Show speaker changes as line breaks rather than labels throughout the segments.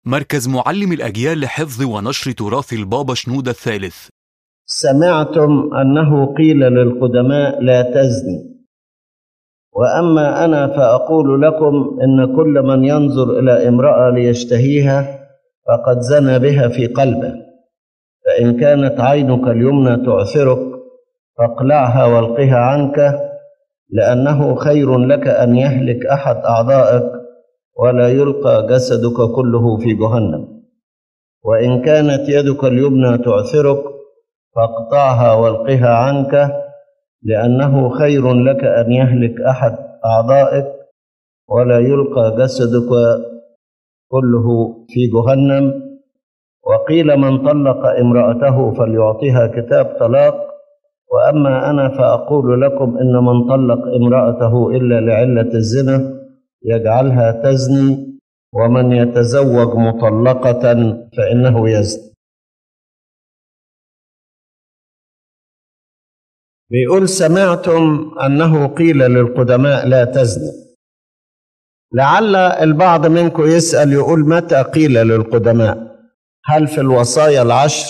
مركز معلم الأجيال لحفظ ونشر تراث البابا شنودة الثالث
سمعتم أنه قيل للقدماء لا تزني وأما أنا فأقول لكم إن كل من ينظر إلى امرأة ليشتهيها فقد زنى بها في قلبه فإن كانت عينك اليمنى تعثرك فاقلعها والقها عنك لأنه خير لك أن يهلك أحد أعضائك ولا يلقى جسدك كله في جهنم وإن كانت يدك اليمنى تعثرك فاقطعها والقها عنك لأنه خير لك أن يهلك أحد أعضائك ولا يلقى جسدك كله في جهنم وقيل من طلق امرأته فليعطيها كتاب طلاق وأما أنا فأقول لكم إن من طلق امرأته إلا لعلة الزنا يجعلها تزني ومن يتزوج مطلقة فإنه يزني بيقول سمعتم أنه قيل للقدماء لا تزني لعل البعض منكم يسأل يقول متى قيل للقدماء هل في الوصايا العشر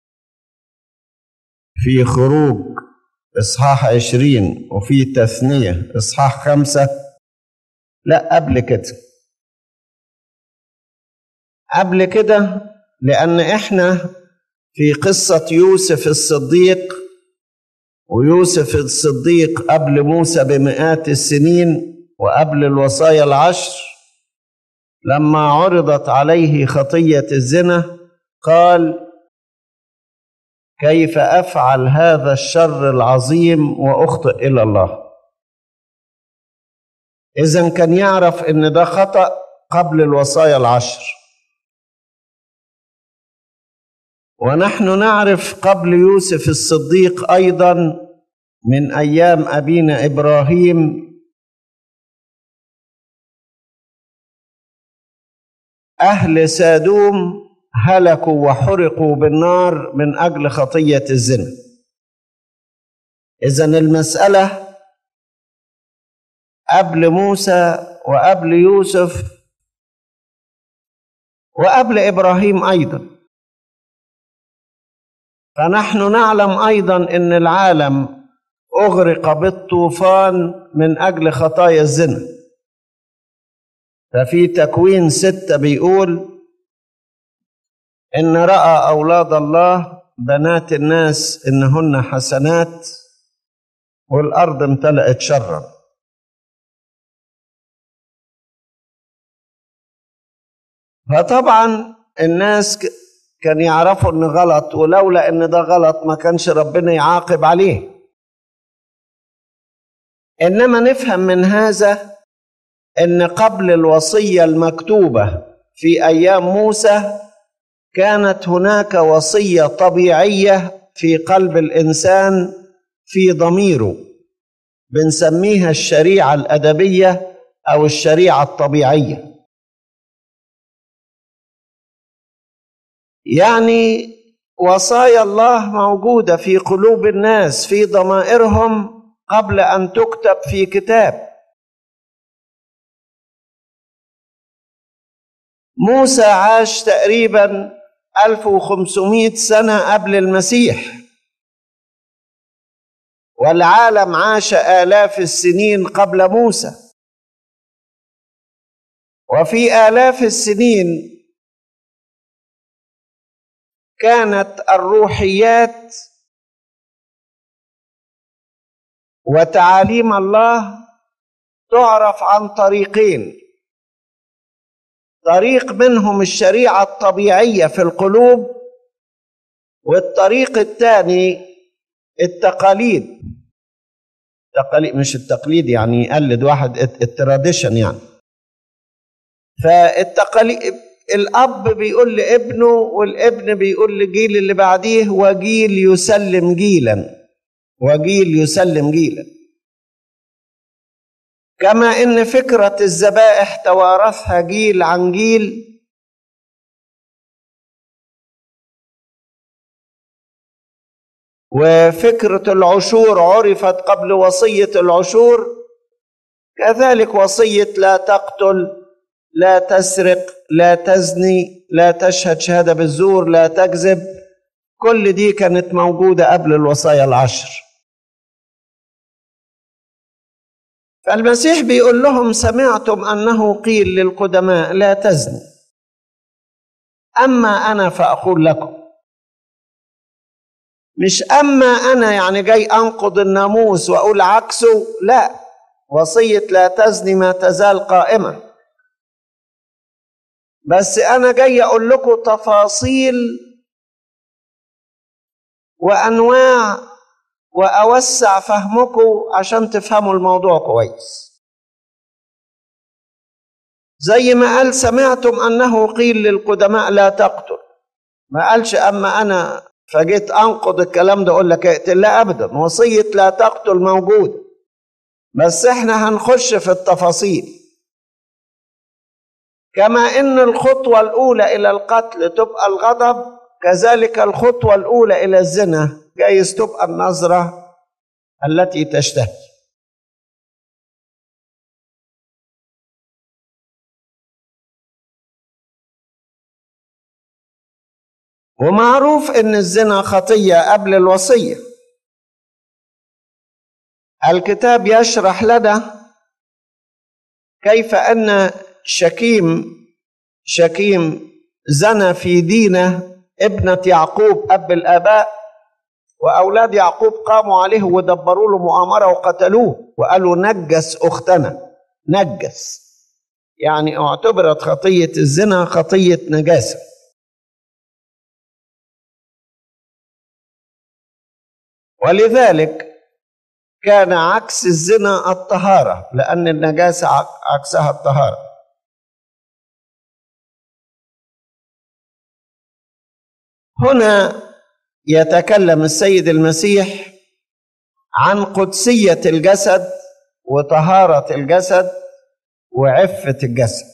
في خروج إصحاح عشرين وفي تثنية إصحاح خمسة لا قبل كده قبل كده لأن إحنا في قصة يوسف الصديق ويوسف الصديق قبل موسى بمئات السنين وقبل الوصايا العشر لما عرضت عليه خطية الزنا قال كيف أفعل هذا الشر العظيم وأخطئ إلى الله إذا كان يعرف إن ده خطأ قبل الوصايا العشر ونحن نعرف قبل يوسف الصديق أيضا من أيام أبينا إبراهيم أهل سادوم هلكوا وحرقوا بالنار من أجل خطية الزنا إذا المسألة قبل موسى وقبل يوسف وقبل إبراهيم أيضا فنحن نعلم أيضا أن العالم أغرق بالطوفان من أجل خطايا الزنا ففي تكوين ستة بيقول إن رأى أولاد الله بنات الناس إنهن حسنات والأرض امتلأت شرا فطبعا الناس كان يعرفوا إن غلط ولولا إن ده غلط ما كانش ربنا يعاقب عليه إنما نفهم من هذا ان قبل الوصيه المكتوبه في ايام موسى كانت هناك وصيه طبيعيه في قلب الانسان في ضميره بنسميها الشريعه الادبيه او الشريعه الطبيعيه يعني وصايا الله موجوده في قلوب الناس في ضمائرهم قبل ان تكتب في كتاب موسى عاش تقريبا 1500 سنة قبل المسيح والعالم عاش آلاف السنين قبل موسى وفي آلاف السنين كانت الروحيات وتعاليم الله تعرف عن طريقين طريق منهم الشريعه الطبيعيه في القلوب والطريق الثاني التقاليد التقاليد مش التقليد يعني يقلد واحد التراديشن يعني فالتقاليد الاب بيقول لابنه والابن بيقول للجيل اللي بعديه وجيل يسلم جيلا وجيل يسلم جيلا كما ان فكره الذبائح توارثها جيل عن جيل وفكره العشور عرفت قبل وصيه العشور كذلك وصيه لا تقتل لا تسرق لا تزني لا تشهد شهادة بالزور لا تكذب كل دي كانت موجودة قبل الوصايا العشر فالمسيح بيقول لهم سمعتم أنه قيل للقدماء لا تزني أما أنا فأقول لكم مش أما أنا يعني جاي أنقض الناموس وأقول عكسه لا وصية لا تزني ما تزال قائمة بس أنا جاي أقول لكم تفاصيل وأنواع وأوسع فهمكم عشان تفهموا الموضوع كويس زي ما قال سمعتم أنه قيل للقدماء لا تقتل ما قالش أما أنا فجيت أنقض الكلام ده أقول لك اقتل لا أبدا وصية لا تقتل موجودة بس احنا هنخش في التفاصيل كما ان الخطوه الاولى الى القتل تبقى الغضب كذلك الخطوه الاولى الى الزنا جايز تبقى النظره التي تشتهي ومعروف ان الزنا خطيه قبل الوصيه الكتاب يشرح لنا كيف ان شكيم شكيم زنى في دينه ابنة يعقوب أب الآباء وأولاد يعقوب قاموا عليه ودبروا له مؤامرة وقتلوه وقالوا نجس أختنا نجس يعني اعتبرت خطية الزنا خطية نجاسة ولذلك كان عكس الزنا الطهارة لأن النجاسة عكسها الطهارة هنا يتكلم السيد المسيح عن قدسية الجسد وطهارة الجسد وعفة الجسد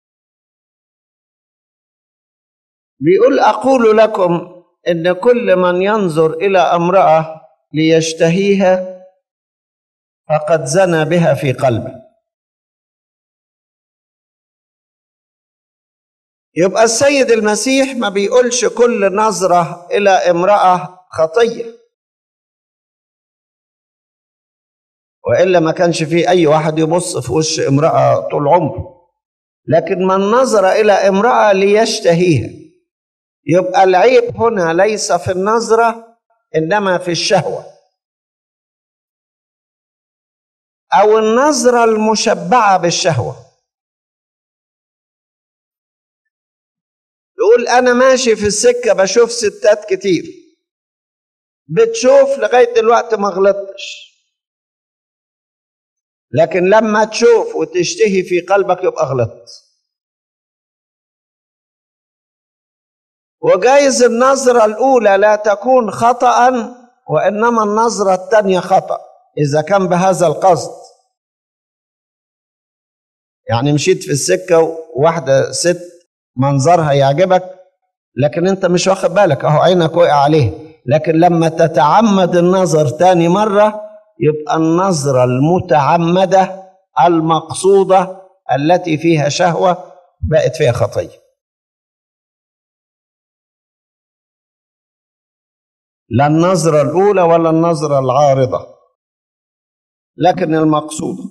بيقول أقول لكم إن كل من ينظر إلى امرأة ليشتهيها فقد زنى بها في قلبه يبقى السيد المسيح ما بيقولش كل نظرة إلى امرأة خطية وإلا ما كانش فيه أي واحد يبص في وش امرأة طول عمره لكن من نظر إلى امرأة ليشتهيها يبقى العيب هنا ليس في النظرة إنما في الشهوة أو النظرة المشبعة بالشهوة يقول انا ماشي في السكه بشوف ستات كتير بتشوف لغايه دلوقتي ما غلطتش لكن لما تشوف وتشتهي في قلبك يبقى غلطت وجايز النظرة الأولى لا تكون خطأ وإنما النظرة الثانية خطأ إذا كان بهذا القصد يعني مشيت في السكة وواحدة ست منظرها يعجبك لكن انت مش واخد بالك اهو عينك وقع عليه لكن لما تتعمد النظر تاني مرة يبقى النظرة المتعمدة المقصودة التي فيها شهوة بقت فيها خطية لا النظرة الأولى ولا النظرة العارضة لكن المقصودة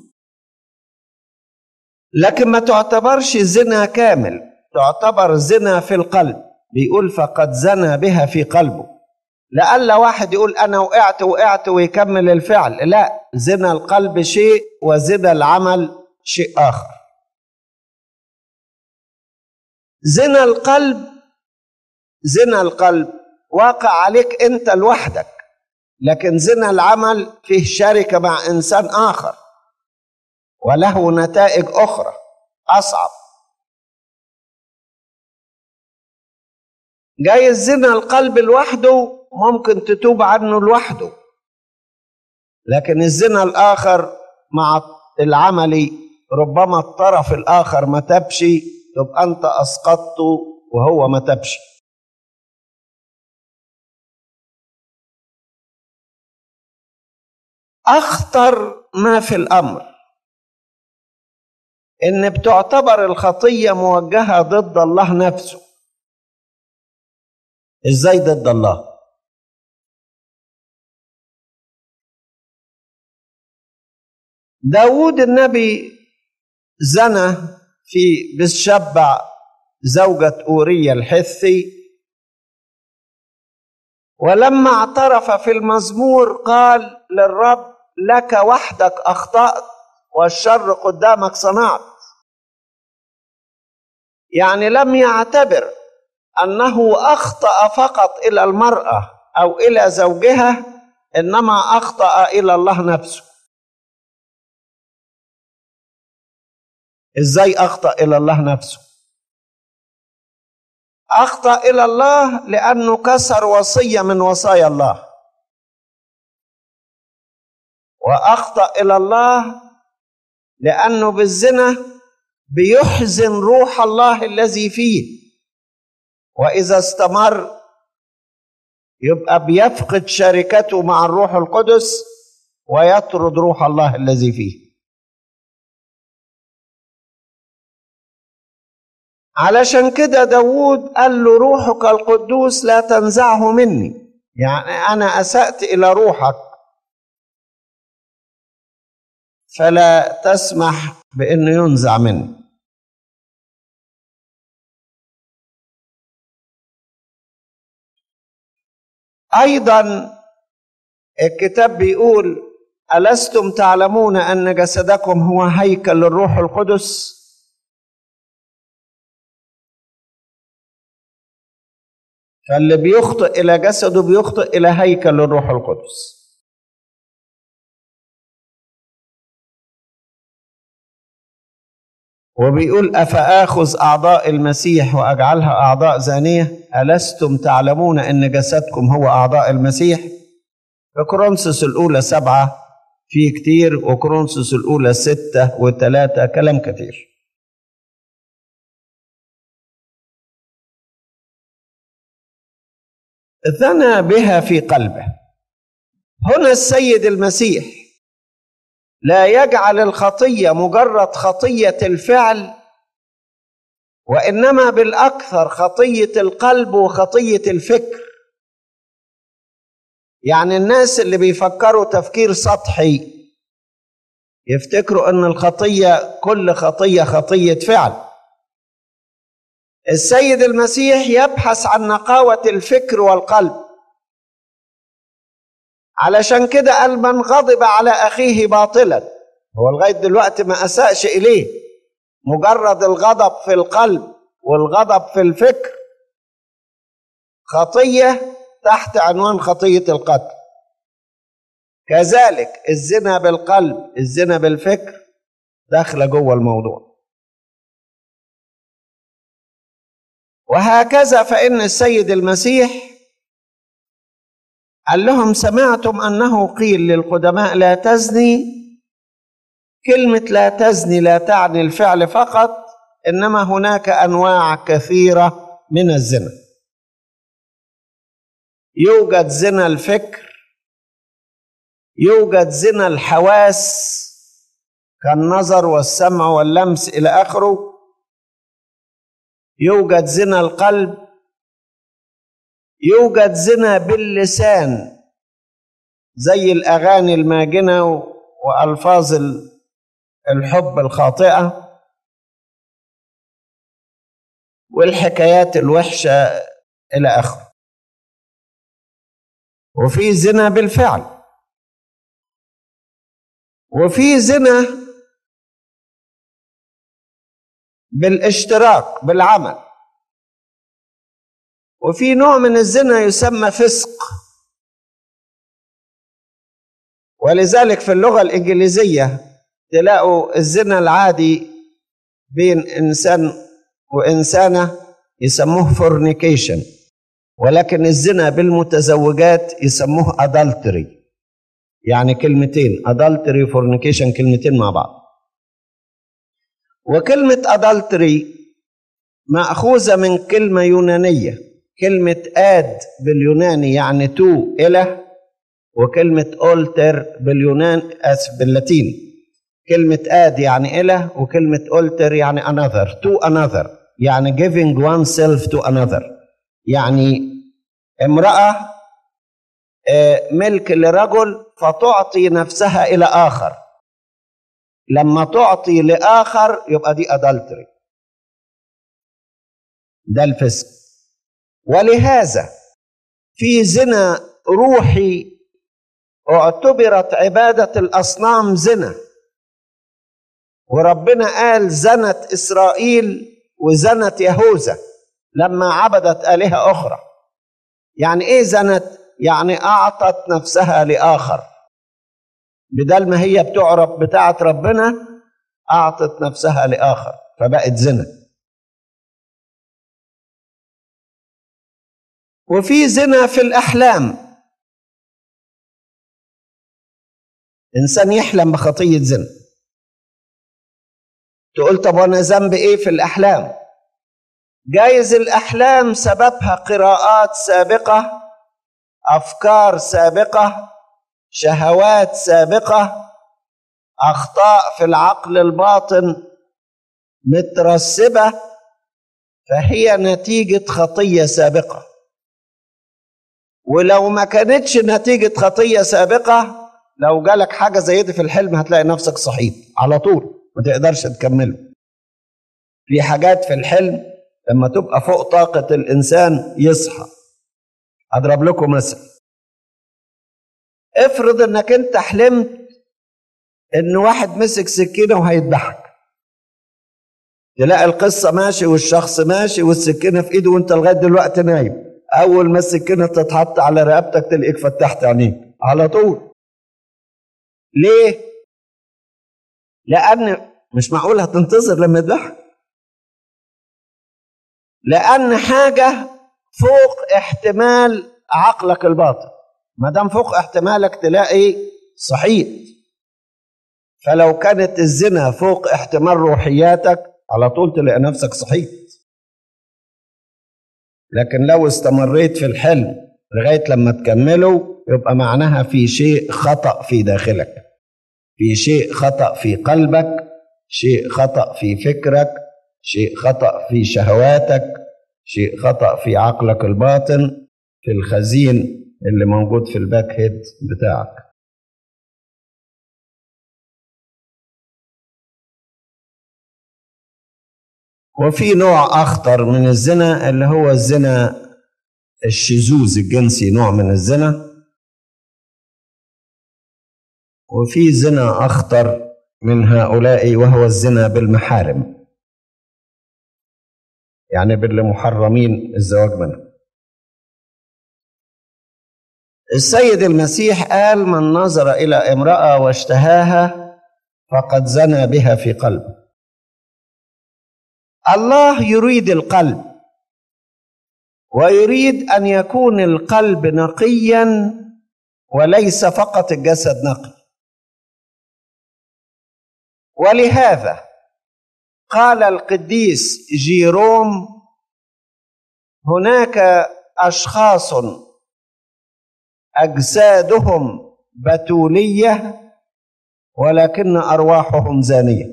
لكن ما تعتبرش زنا كامل تعتبر زنا في القلب بيقول فقد زنى بها في قلبه لألا واحد يقول أنا وقعت وقعت ويكمل الفعل لا زنا القلب شيء وزنا العمل شيء آخر زنا القلب زنا القلب واقع عليك أنت لوحدك لكن زنا العمل فيه شركة مع إنسان آخر وله نتائج أخرى أصعب جاي الزنا القلب لوحده ممكن تتوب عنه لوحده لكن الزنا الآخر مع العملي ربما الطرف الآخر ما تبش تبقى أنت أسقطته وهو ما تبش أخطر ما في الأمر إن بتعتبر الخطية موجهة ضد الله نفسه ازاي ضد الله داود النبي زنى في بتشبع زوجة أورية الحثي ولما اعترف في المزمور قال للرب لك وحدك أخطأت والشر قدامك صنعت يعني لم يعتبر أنه أخطأ فقط إلى المرأة أو إلى زوجها إنما أخطأ إلى الله نفسه ازاي اخطا الى الله نفسه اخطا الى الله لانه كسر وصيه من وصايا الله واخطا الى الله لانه بالزنا بيحزن روح الله الذي فيه واذا استمر يبقى بيفقد شركته مع الروح القدس ويطرد روح الله الذي فيه علشان كده داود قال له روحك القدوس لا تنزعه مني يعني أنا أسأت إلى روحك فلا تسمح بأنه ينزع مني أيضا الكتاب بيقول ألستم تعلمون أن جسدكم هو هيكل للروح القدس فاللي بيخطئ إلى جسده بيخطئ إلى هيكل الروح القدس وبيقول أفآخذ أعضاء المسيح وأجعلها أعضاء زانية ألستم تعلمون أن جسدكم هو أعضاء المسيح في كورنثوس الأولى سبعة في كتير وكورنثوس الأولى ستة وثلاثة كلام كتير ثنى بها في قلبه هنا السيد المسيح لا يجعل الخطيه مجرد خطيه الفعل وانما بالاكثر خطيه القلب وخطيه الفكر يعني الناس اللي بيفكروا تفكير سطحي يفتكروا ان الخطيه كل خطيه خطيه فعل السيد المسيح يبحث عن نقاوة الفكر والقلب علشان كده قال من غضب على أخيه باطلا هو لغاية دلوقتي ما أساءش إليه مجرد الغضب في القلب والغضب في الفكر خطية تحت عنوان خطية القتل كذلك الزنا بالقلب الزنا بالفكر داخلة جوه الموضوع وهكذا فإن السيد المسيح قال لهم سمعتم أنه قيل للقدماء لا تزني كلمة لا تزني لا تعني الفعل فقط إنما هناك أنواع كثيرة من الزنا يوجد زنا الفكر يوجد زنا الحواس كالنظر والسمع واللمس إلى آخره يوجد زنا القلب يوجد زنا باللسان زي الاغاني الماجنه والفاظ الحب الخاطئه والحكايات الوحشه الى اخره وفي زنا بالفعل وفي زنا بالاشتراك بالعمل وفي نوع من الزنا يسمى فسق ولذلك في اللغة الإنجليزية تلاقوا الزنا العادي بين إنسان وإنسانة يسموه فورنيكيشن ولكن الزنا بالمتزوجات يسموه adultery يعني كلمتين adultery فورنيكيشن كلمتين مع بعض وكلمة adultery مأخوذة من كلمة يونانية كلمة آد باليوناني يعني تو إله وكلمة أولتر باليونان آسف باللاتين كلمة آد يعني إله وكلمة أولتر يعني another to another يعني giving oneself to another يعني امرأة ملك لرجل فتعطي نفسها إلى آخر لما تعطي لآخر يبقى دي أدلتري ده الفسق ولهذا في زنا روحي اعتبرت عبادة الأصنام زنا وربنا قال زنت إسرائيل وزنت يهوذا لما عبدت آلهة أخرى يعني إيه زنت؟ يعني أعطت نفسها لآخر بدل ما هي بتعرف بتاعة ربنا أعطت نفسها لآخر فبقت زنا وفي زنا في الأحلام إنسان يحلم بخطية زنا تقول طب وأنا ذنب إيه في الأحلام جايز الأحلام سببها قراءات سابقة أفكار سابقة شهوات سابقة أخطاء في العقل الباطن مترسبة فهي نتيجة خطية سابقة ولو ما كانتش نتيجة خطية سابقة لو جالك حاجة زي دي في الحلم هتلاقي نفسك صحيت على طول ما تقدرش تكمله في حاجات في الحلم لما تبقى فوق طاقة الإنسان يصحى أضرب لكم مثل افرض انك انت حلمت ان واحد مسك سكينه وهيذبحك تلاقي القصه ماشي والشخص ماشي والسكينه في ايده وانت لغايه دلوقتي نايم اول ما السكينه تتحط على رقبتك تلاقيك فتحت عينيك على طول ليه لان مش معقول هتنتظر لما يذبحك لان حاجه فوق احتمال عقلك الباطن ما دام فوق احتمالك تلاقي صحيت فلو كانت الزنا فوق احتمال روحياتك على طول تلاقي نفسك صحيت لكن لو استمريت في الحلم لغايه لما تكمله يبقى معناها في شيء خطا في داخلك في شيء خطا في قلبك شيء خطا في فكرك شيء خطا في شهواتك شيء خطا في عقلك الباطن في الخزين اللي موجود في الباك هيد بتاعك وفي نوع اخطر من الزنا اللي هو الزنا الشذوذ الجنسي نوع من الزنا وفي زنا اخطر من هؤلاء وهو الزنا بالمحارم يعني باللي محرمين الزواج منهم السيد المسيح قال من نظر الى امراه واشتهاها فقد زنى بها في قلبه الله يريد القلب ويريد ان يكون القلب نقيا وليس فقط الجسد نقي ولهذا قال القديس جيروم هناك اشخاص اجسادهم بتوليه ولكن ارواحهم زانيه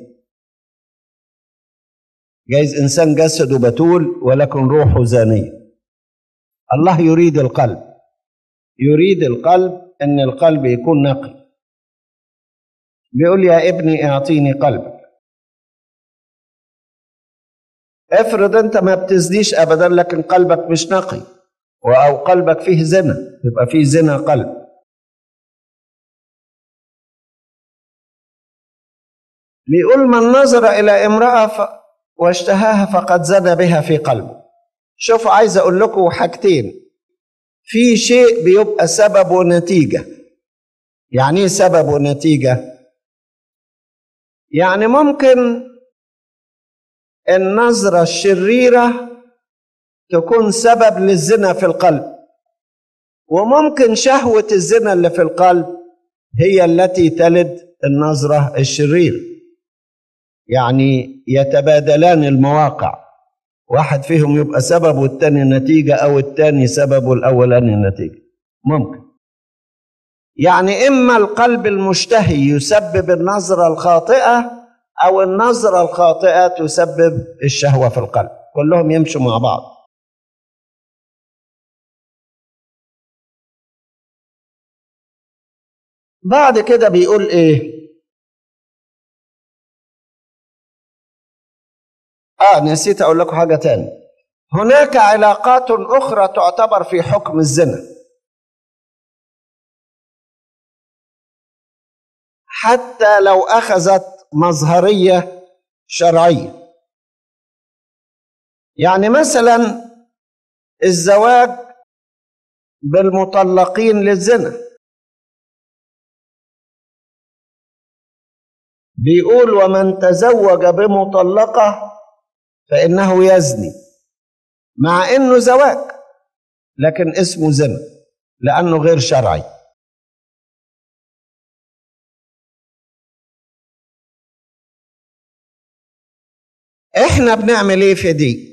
جايز انسان جسده بتول ولكن روحه زانيه الله يريد القلب يريد القلب ان القلب يكون نقي بيقول يا ابني اعطيني قلبك افرض انت ما بتزنيش ابدا لكن قلبك مش نقي او قلبك فيه زنا يبقى فيه زنا قلب بيقول من نظر الى امراه ف... واشتهاها فقد زنى بها في قلبه شوفوا عايز اقول لكم حاجتين في شيء بيبقى سبب ونتيجه يعني ايه سبب ونتيجه يعني ممكن النظره الشريره تكون سبب للزنا في القلب وممكن شهوه الزنا اللي في القلب هي التي تلد النظره الشريره يعني يتبادلان المواقع واحد فيهم يبقى سبب والتاني نتيجة أو التاني سبب والأولاني نتيجة ممكن يعني إما القلب المشتهي يسبب النظرة الخاطئة أو النظرة الخاطئة تسبب الشهوة في القلب كلهم يمشوا مع بعض بعد كده بيقول ايه اه نسيت اقول لكم حاجه تاني هناك علاقات اخرى تعتبر في حكم الزنا حتى لو اخذت مظهريه شرعيه يعني مثلا الزواج بالمطلقين للزنا بيقول ومن تزوج بمطلقه فانه يزني مع انه زواج لكن اسمه زنا لانه غير شرعي احنا بنعمل ايه في دي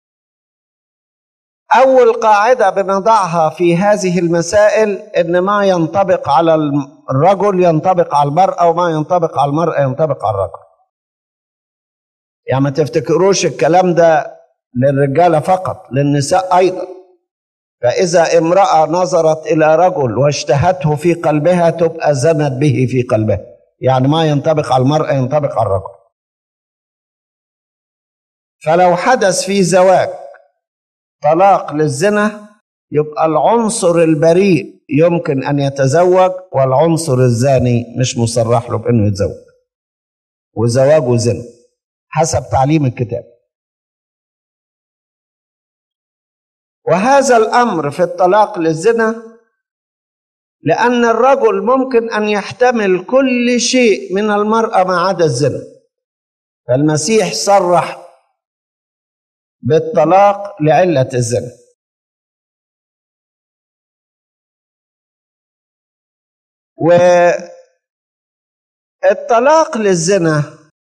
اول قاعده بنضعها في هذه المسائل ان ما ينطبق على الرجل ينطبق على المراه وما ينطبق على المراه ينطبق على الرجل يعني ما تفتكروش الكلام ده للرجاله فقط للنساء ايضا فاذا امراه نظرت الى رجل واشتهته في قلبها تبقى زنت به في قلبها يعني ما ينطبق على المراه ينطبق على الرجل فلو حدث في زواج طلاق للزنا يبقى العنصر البريء يمكن ان يتزوج والعنصر الزاني مش مصرح له بانه يتزوج وزواجه زنا حسب تعليم الكتاب وهذا الامر في الطلاق للزنا لان الرجل ممكن ان يحتمل كل شيء من المراه ما عدا الزنا فالمسيح صرح بالطلاق لعله الزنا والطلاق للزنا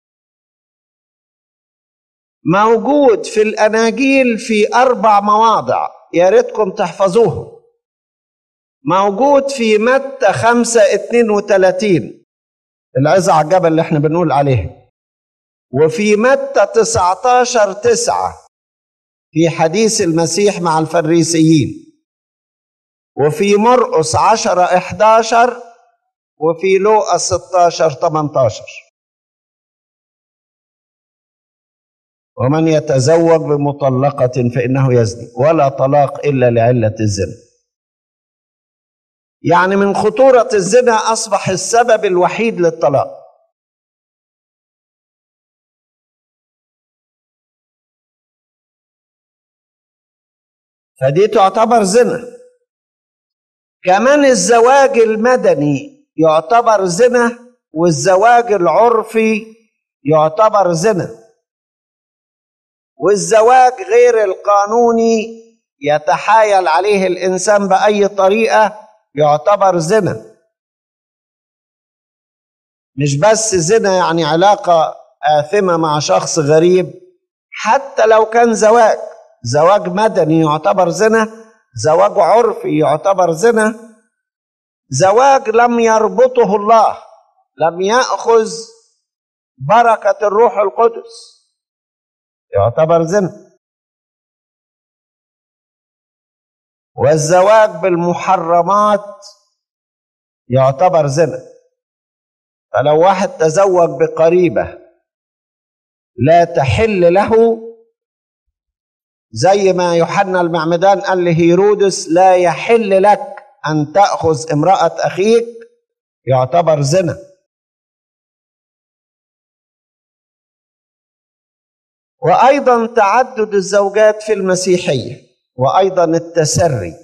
موجود في الاناجيل في اربع مواضع يا ريتكم تحفظوهم موجود في متى خمسة اتنين وتلاتين العظة على الجبل اللي احنا بنقول عليها وفي متى تسعتاشر تسعة في حديث المسيح مع الفريسيين وفي مرقس عشرة احداشر وفي لوقا ستاشر تمنتاشر ومن يتزوج بمطلقة فإنه يزني ولا طلاق إلا لعلة الزنا يعني من خطورة الزنا أصبح السبب الوحيد للطلاق فدي تعتبر زنا كمان الزواج المدني يعتبر زنا والزواج العرفي يعتبر زنا والزواج غير القانوني يتحايل عليه الانسان باي طريقه يعتبر زنا مش بس زنا يعني علاقه اثمه مع شخص غريب حتى لو كان زواج زواج مدني يعتبر زنا زواج عرفي يعتبر زنا زواج لم يربطه الله لم ياخذ بركه الروح القدس يعتبر زنا والزواج بالمحرمات يعتبر زنا فلو واحد تزوج بقريبه لا تحل له زي ما يوحنا المعمدان قال لهيرودس لا يحل لك ان تاخذ امراه اخيك يعتبر زنا وايضا تعدد الزوجات في المسيحيه وايضا التسري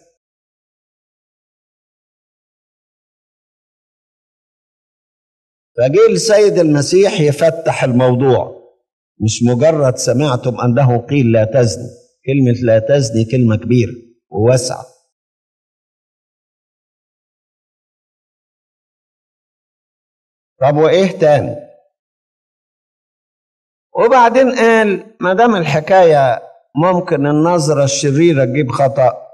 فجه السيد المسيح يفتح الموضوع مش مجرد سمعتم انه قيل لا تزني كلمه لا تزني كلمه كبيره وواسعه طب وايه تاني وبعدين قال ما دام الحكايه ممكن النظره الشريره تجيب خطا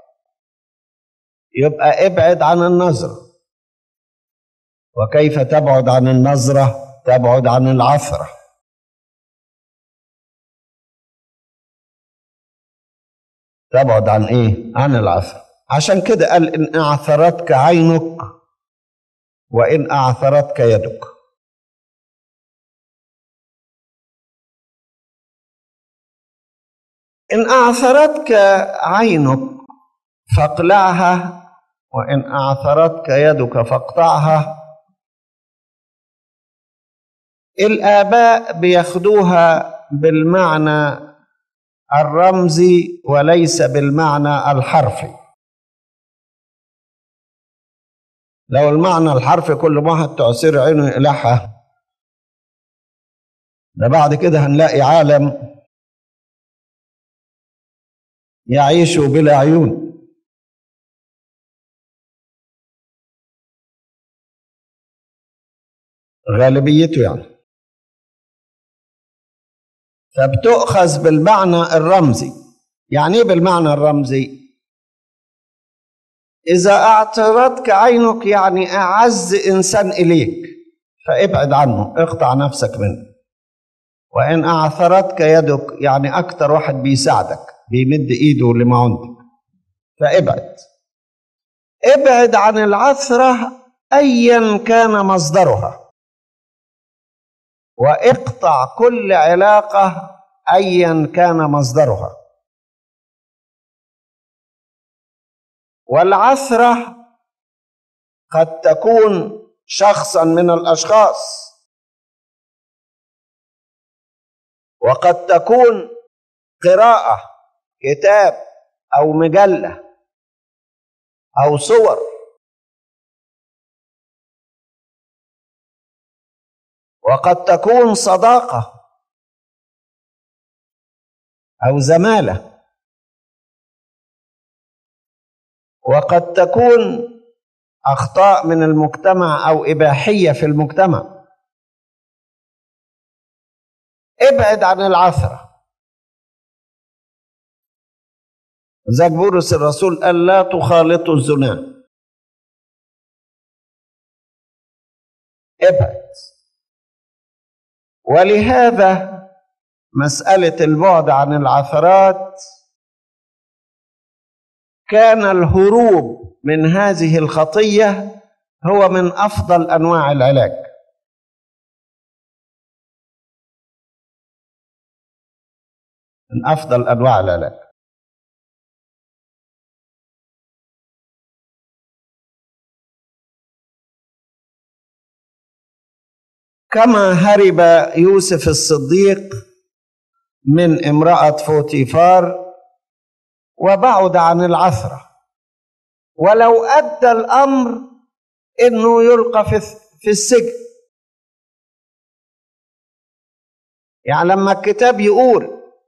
يبقى ابعد عن النظره وكيف تبعد عن النظره تبعد عن العثره تبعد عن ايه عن العثره عشان كده قال ان اعثرتك عينك وإن أعثرتك يدك إن أعثرتك عينك فاقلعها وإن أعثرتك يدك فاقطعها الآباء بياخدوها بالمعنى الرمزي وليس بالمعنى الحرفي لو المعنى الحرفي كل واحد تعصر عينه يقلعها ده بعد كده هنلاقي عالم يعيش بلا عيون غالبيته يعني فبتؤخذ بالمعنى الرمزي يعني ايه بالمعنى الرمزي اذا اعترضك عينك يعني اعز انسان اليك فابعد عنه اقطع نفسك منه وان اعثرتك يدك يعني اكتر واحد بيساعدك بيمد ايده لمعونتك فابعد ابعد عن العثره ايا كان مصدرها واقطع كل علاقه ايا كان مصدرها والعثره قد تكون شخصا من الاشخاص وقد تكون قراءه كتاب او مجله او صور وقد تكون صداقه او زماله وقد تكون اخطاء من المجتمع او اباحيه في المجتمع ابعد عن العثره ذاك بولس الرسول قال لا تخالطوا الزنا ابعد ولهذا مسألة البعد عن العثرات كان الهروب من هذه الخطية هو من أفضل أنواع العلاج من أفضل أنواع العلاج كما هرب يوسف الصديق من امرأة فوتيفار وبعد عن العثرة ولو أدى الأمر إنه يلقى في في السجن يعني لما الكتاب يقول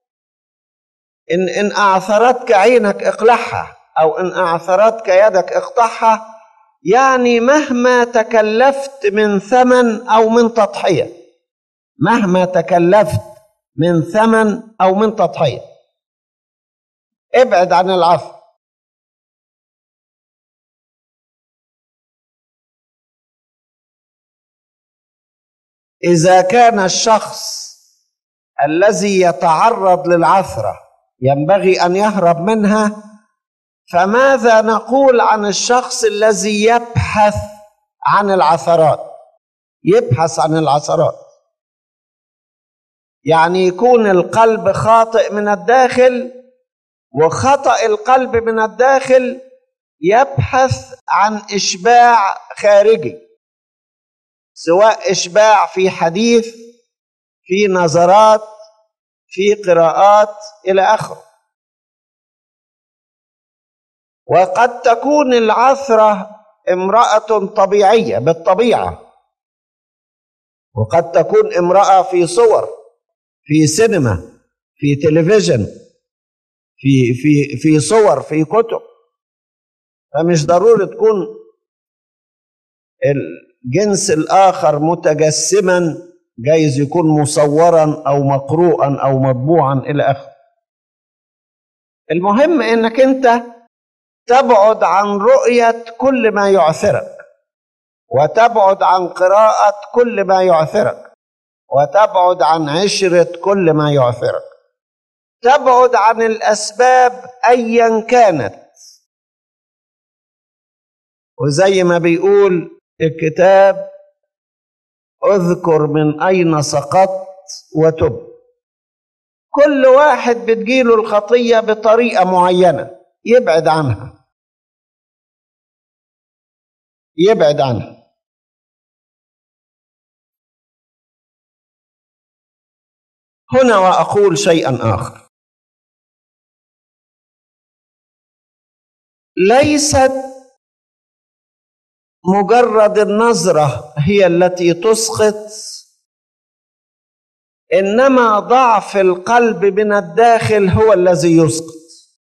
إن إن أعثرتك عينك اقلعها أو إن أعثرتك يدك اقطعها يعني مهما تكلفت من ثمن او من تضحيه مهما تكلفت من ثمن او من تضحيه ابعد عن العفو اذا كان الشخص الذي يتعرض للعثره ينبغي ان يهرب منها فماذا نقول عن الشخص الذي يبحث عن العثرات يبحث عن العثرات يعني يكون القلب خاطئ من الداخل وخطأ القلب من الداخل يبحث عن إشباع خارجي سواء إشباع في حديث في نظرات في قراءات إلى آخره وقد تكون العثرة امرأة طبيعية بالطبيعة وقد تكون امرأة في صور في سينما في تلفزيون في في في صور في كتب فمش ضروري تكون الجنس الآخر متجسما جايز يكون مصورا أو مقروءا أو مطبوعا إلى آخره المهم إنك أنت تبعد عن رؤية كل ما يعثرك وتبعد عن قراءة كل ما يعثرك وتبعد عن عشرة كل ما يعثرك تبعد عن الأسباب أيا كانت وزي ما بيقول الكتاب اذكر من اين سقطت وتب كل واحد بتجيله الخطيه بطريقه معينه يبعد عنها يبعد عنها هنا واقول شيئا اخر ليست مجرد النظره هي التي تسقط انما ضعف القلب من الداخل هو الذي يسقط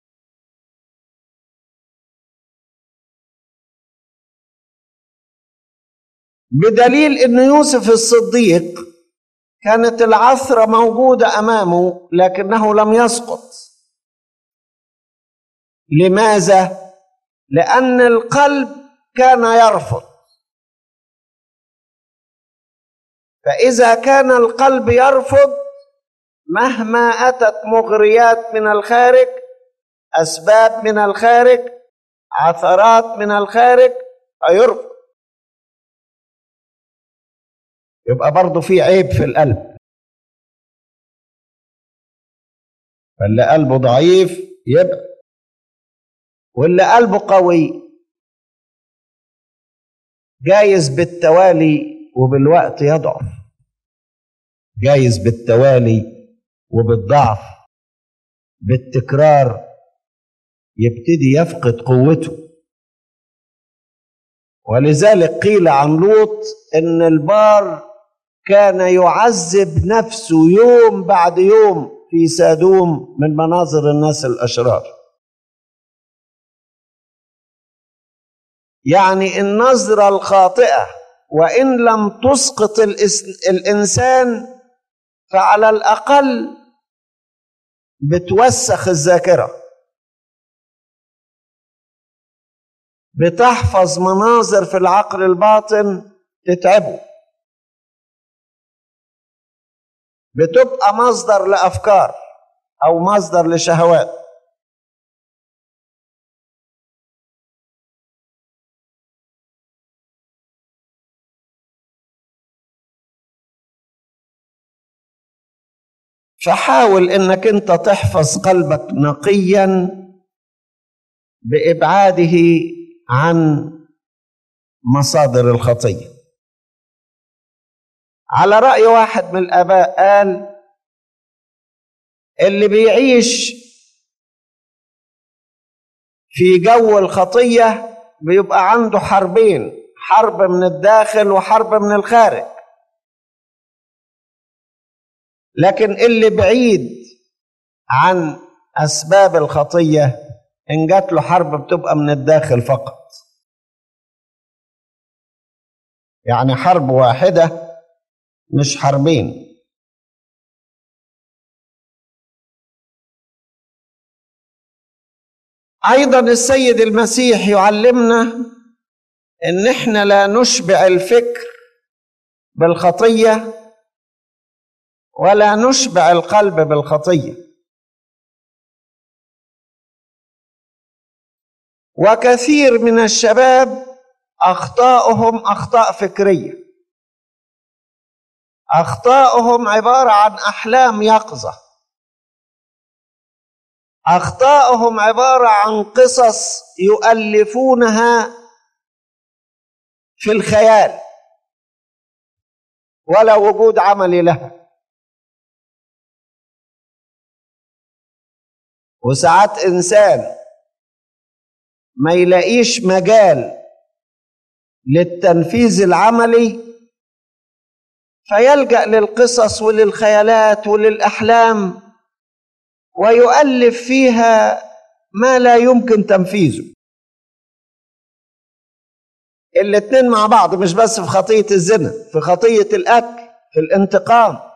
بدليل ان يوسف الصديق كانت العثره موجوده امامه لكنه لم يسقط لماذا لان القلب كان يرفض فاذا كان القلب يرفض مهما اتت مغريات من الخارج اسباب من الخارج عثرات من الخارج فيرفض يبقى برضه في عيب في القلب فاللي قلبه ضعيف يبقى واللي قلبه قوي جايز بالتوالي وبالوقت يضعف جايز بالتوالي وبالضعف بالتكرار يبتدي يفقد قوته ولذلك قيل عن لوط ان البار كان يعذب نفسه يوم بعد يوم في سادوم من مناظر الناس الاشرار يعني النظره الخاطئه وان لم تسقط الانسان فعلى الاقل بتوسخ الذاكره بتحفظ مناظر في العقل الباطن تتعبه بتبقى مصدر لافكار او مصدر لشهوات فحاول انك انت تحفظ قلبك نقيا بابعاده عن مصادر الخطيه على راي واحد من الاباء قال اللي بيعيش في جو الخطيه بيبقى عنده حربين حرب من الداخل وحرب من الخارج لكن اللي بعيد عن اسباب الخطيه ان جات له حرب بتبقى من الداخل فقط يعني حرب واحده مش حربين ايضا السيد المسيح يعلمنا ان احنا لا نشبع الفكر بالخطيه ولا نشبع القلب بالخطيه وكثير من الشباب اخطاؤهم اخطاء فكريه اخطاؤهم عباره عن احلام يقظه اخطاؤهم عباره عن قصص يؤلفونها في الخيال ولا وجود عملي لها وساعات انسان ما يلاقيش مجال للتنفيذ العملي فيلجا للقصص وللخيالات وللاحلام ويؤلف فيها ما لا يمكن تنفيذه الاتنين مع بعض مش بس في خطيه الزنا في خطيه الاكل في الانتقام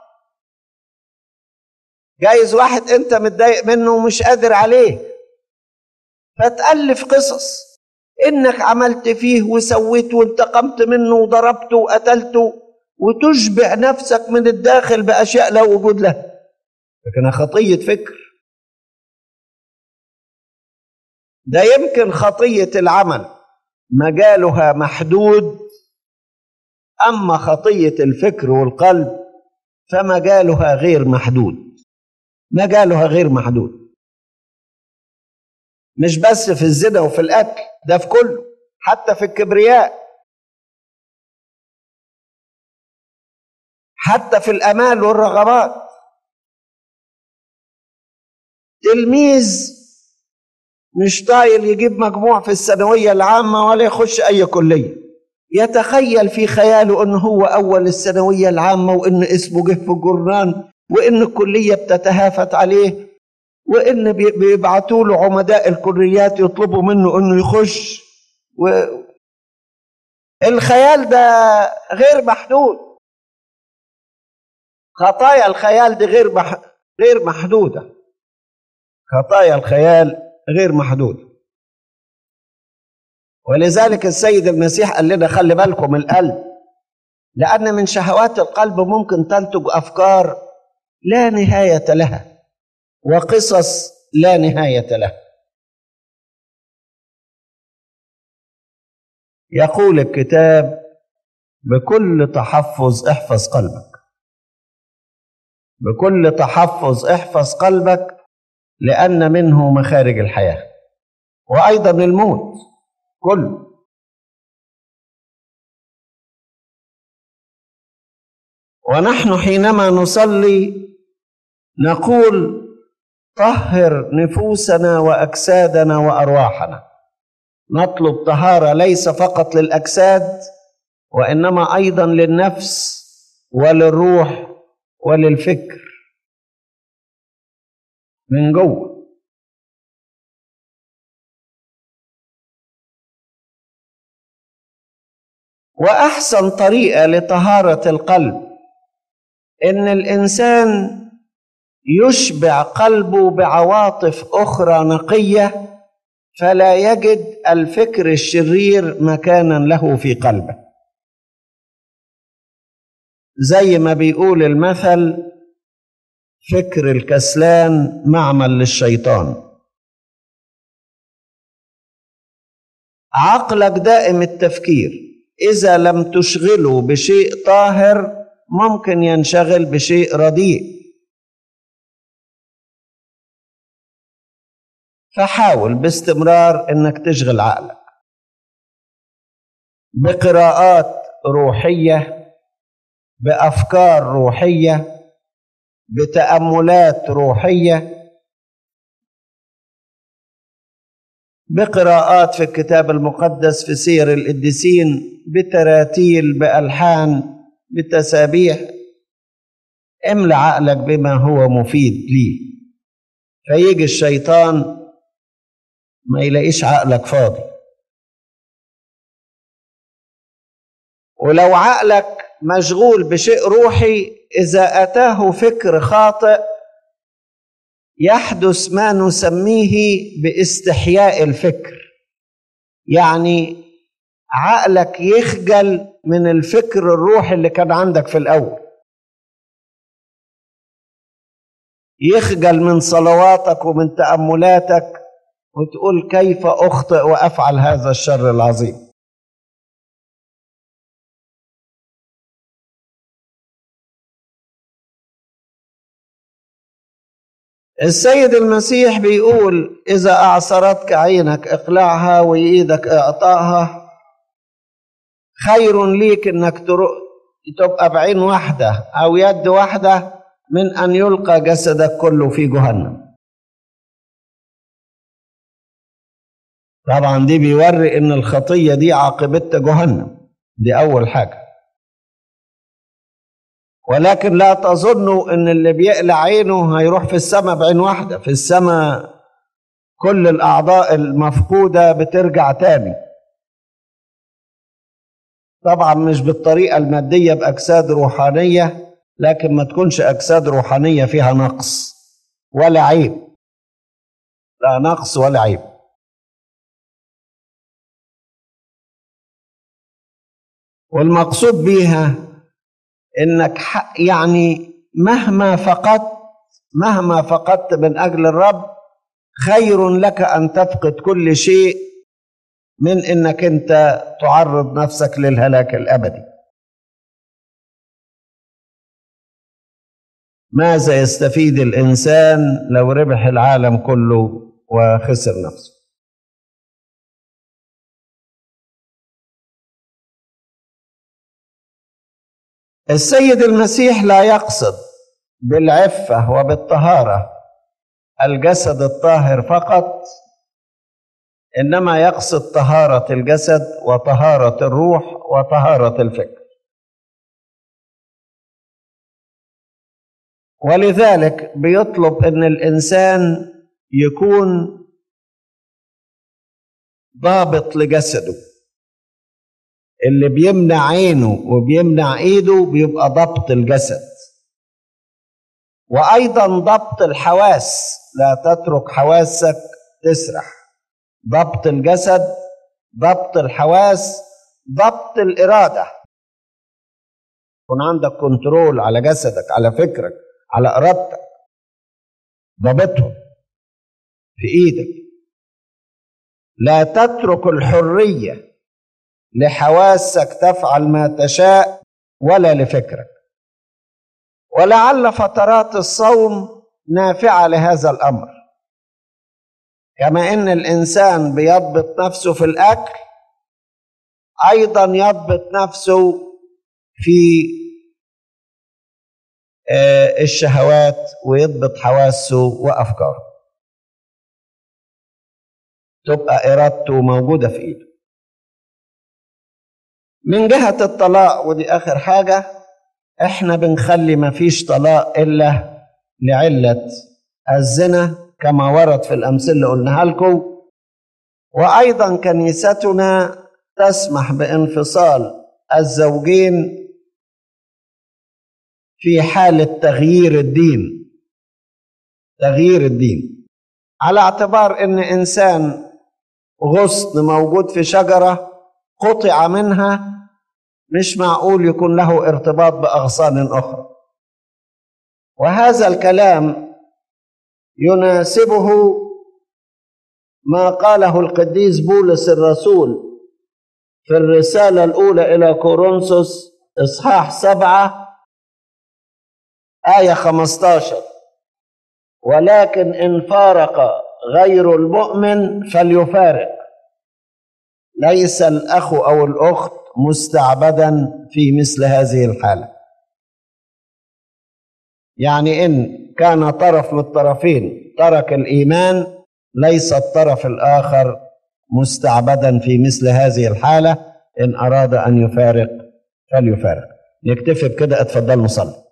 جايز واحد انت متضايق منه ومش قادر عليه فتألف قصص انك عملت فيه وسويت وانتقمت منه وضربته وقتلته وتشبع نفسك من الداخل باشياء لا وجود لها لكنها خطيه فكر ده يمكن خطيه العمل مجالها محدود أما خطية الفكر والقلب فمجالها غير محدود مجالها غير محدود مش بس في الزنا وفي الأكل ده في كله حتى في الكبرياء حتى في الامال والرغبات تلميذ مش طايل يجيب مجموع في الثانويه العامه ولا يخش اي كليه يتخيل في خياله ان هو اول الثانويه العامه وان اسمه جه في الجرنان وان الكليه بتتهافت عليه وان بيبعتوا له عمداء الكليات يطلبوا منه انه يخش و... الخيال ده غير محدود خطايا الخيال دي غير مح... غير محدودة خطايا الخيال غير محدودة ولذلك السيد المسيح قال لنا خلي بالكم القلب لأن من شهوات القلب ممكن تنتج أفكار لا نهاية لها وقصص لا نهاية لها يقول الكتاب بكل تحفظ احفظ قلبك بكل تحفظ احفظ قلبك لأن منه مخارج الحياة وأيضا الموت كله ونحن حينما نصلي نقول طهر نفوسنا وأجسادنا وأرواحنا نطلب طهارة ليس فقط للأجساد وإنما أيضا للنفس وللروح وللفكر من جوه واحسن طريقه لطهاره القلب ان الانسان يشبع قلبه بعواطف اخرى نقيه فلا يجد الفكر الشرير مكانا له في قلبه زي ما بيقول المثل فكر الكسلان معمل للشيطان عقلك دائم التفكير اذا لم تشغله بشيء طاهر ممكن ينشغل بشيء رديء فحاول باستمرار انك تشغل عقلك بقراءات روحيه بافكار روحيه بتاملات روحيه بقراءات في الكتاب المقدس في سير القديسين بتراتيل بالحان بتسابيح املى عقلك بما هو مفيد ليه فيجي الشيطان ما يلاقيش عقلك فاضي ولو عقلك مشغول بشيء روحي اذا اتاه فكر خاطئ يحدث ما نسميه باستحياء الفكر يعني عقلك يخجل من الفكر الروحي اللي كان عندك في الاول يخجل من صلواتك ومن تاملاتك وتقول كيف اخطئ وافعل هذا الشر العظيم السيد المسيح بيقول إذا أعصرتك عينك اقلعها وإيدك اعطاها خير ليك إنك تبقى بعين واحدة أو يد واحدة من أن يلقى جسدك كله في جهنم طبعا دي بيوري إن الخطية دي عاقبتها جهنم دي أول حاجة ولكن لا تظنوا ان اللي بيقلع عينه هيروح في السماء بعين واحده في السماء كل الاعضاء المفقوده بترجع تاني طبعا مش بالطريقه الماديه باجساد روحانيه لكن ما تكونش اجساد روحانيه فيها نقص ولا عيب لا نقص ولا عيب والمقصود بيها انك يعني مهما فقدت مهما فقدت من اجل الرب خير لك ان تفقد كل شيء من انك انت تعرض نفسك للهلاك الابدي ماذا يستفيد الإنسان لو ربح العالم كله وخسر نفسه السيد المسيح لا يقصد بالعفة وبالطهارة الجسد الطاهر فقط إنما يقصد طهارة الجسد وطهارة الروح وطهارة الفكر ولذلك بيطلب ان الانسان يكون ضابط لجسده اللي بيمنع عينه وبيمنع ايده بيبقى ضبط الجسد وايضا ضبط الحواس لا تترك حواسك تسرح ضبط الجسد ضبط الحواس ضبط الاراده يكون عندك كنترول على جسدك على فكرك على ارادتك ضبطهم في ايدك لا تترك الحريه لحواسك تفعل ما تشاء ولا لفكرك ولعل فترات الصوم نافعه لهذا الامر كما ان الانسان بيضبط نفسه في الاكل ايضا يضبط نفسه في الشهوات ويضبط حواسه وافكاره تبقى ارادته موجوده في ايده من جهه الطلاق ودي اخر حاجه احنا بنخلي ما فيش طلاق الا لعله الزنا كما ورد في الامثله اللي قلناها لكم وايضا كنيستنا تسمح بانفصال الزوجين في حالة تغيير الدين تغيير الدين على اعتبار ان انسان غصن موجود في شجرة قطع منها مش معقول يكون له ارتباط باغصان اخرى وهذا الكلام يناسبه ما قاله القديس بولس الرسول في الرسالة الأولى إلى كورنثوس إصحاح سبعة آية 15 ولكن إن فارق غير المؤمن فليفارق ليس الأخ أو الأخت مستعبدا في مثل هذه الحالة يعني إن كان طرف من الطرفين ترك الإيمان ليس الطرف الآخر مستعبدا في مثل هذه الحالة إن أراد أن يفارق فليفارق نكتفي بكده اتفضل نصلي